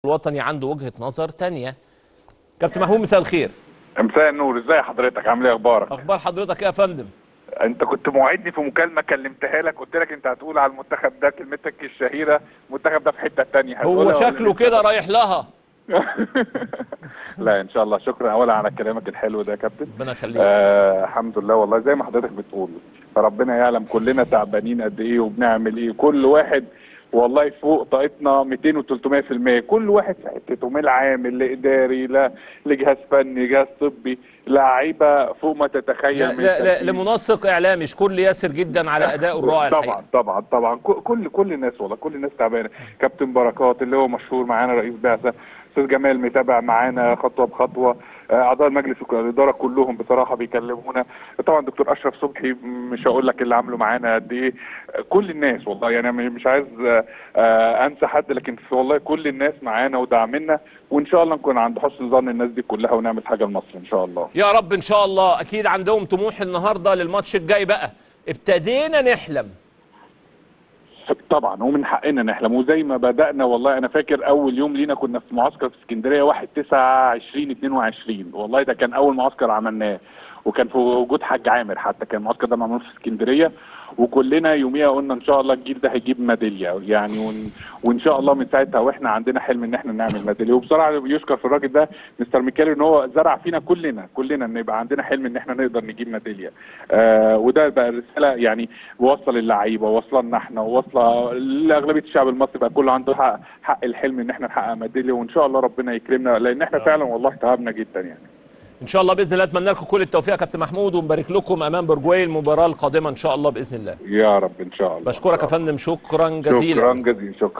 الوطني عنده وجهة نظر تانية كابتن محمود مساء الخير مساء النور ازاي حضرتك عامل ايه اخبارك اخبار حضرتك ايه يا فندم انت كنت موعدني في مكالمه كلمتها لك قلت لك انت هتقول على المنتخب ده كلمتك الشهيره المنتخب ده في حته تانية هو هتقولها ولا شكله لسه؟ كده رايح لها لا ان شاء الله شكرا اولا على كلامك الحلو ده يا كابتن ربنا يخليك آه الحمد لله والله زي ما حضرتك بتقول ربنا يعلم كلنا تعبانين قد ايه وبنعمل ايه كل واحد والله فوق طاقتنا 200 و 300% كل واحد في حتته من العامل لاداري لا لجهاز فني جهاز طبي لعيبه فوق ما تتخيل لا, من لا, لا التركيز. لمنسق اعلامي شكون ياسر جدا على ادائه الرائع طبعا الحقيقه طبعا طبعا ك- كل كل الناس والله كل الناس تعبانه كابتن بركات اللي هو مشهور معانا رئيس بعثه استاذ جمال متابع معانا خطوه بخطوه آه، اعضاء مجلس الاداره كلهم بصراحه بيكلمونا طبعا دكتور اشرف صبحي مش هقول لك اللي عامله معانا قد ايه آه، كل الناس والله يعني أنا مش عايز آه، آه، انسى حد لكن في والله كل الناس معانا وداعمنا وان شاء الله نكون عند حسن ظن الناس دي كلها ونعمل حاجه لمصر ان شاء الله يا رب ان شاء الله اكيد عندهم طموح النهارده للماتش الجاي بقى ابتدينا نحلم طبعا ومن حقنا نحلم وزي ما بدانا والله انا فاكر اول يوم لينا كنا في معسكر في اسكندريه 1 9 20 22 والله ده كان اول معسكر عملناه وكان في وجود حاج عامر حتى كان المعسكر ده معمول في اسكندريه وكلنا يوميها قلنا ان شاء الله الجيل ده هيجيب ميداليه يعني ون... وان شاء الله من ساعتها واحنا عندنا حلم ان احنا نعمل ميداليه وبصراحه يشكر في الراجل ده مستر ميكالي ان هو زرع فينا كلنا كلنا ان يبقى عندنا حلم ان احنا نقدر نجيب ميداليه آه وده بقى رساله يعني وصل للعيبه وصل لنا احنا وواصله لاغلبيه الشعب المصري بقى كله عنده حق, حق الحلم ان احنا نحقق ميداليه وان شاء الله ربنا يكرمنا لان احنا فعلا والله تعبنا جدا يعني ان شاء الله باذن الله اتمنى لكم كل التوفيق يا كابتن محمود ونبارك لكم امام برجواي المباراه القادمه ان شاء الله باذن الله يا رب ان شاء الله بشكرك يا فندم شكرا جزيلا شكرا جزيلا شكرا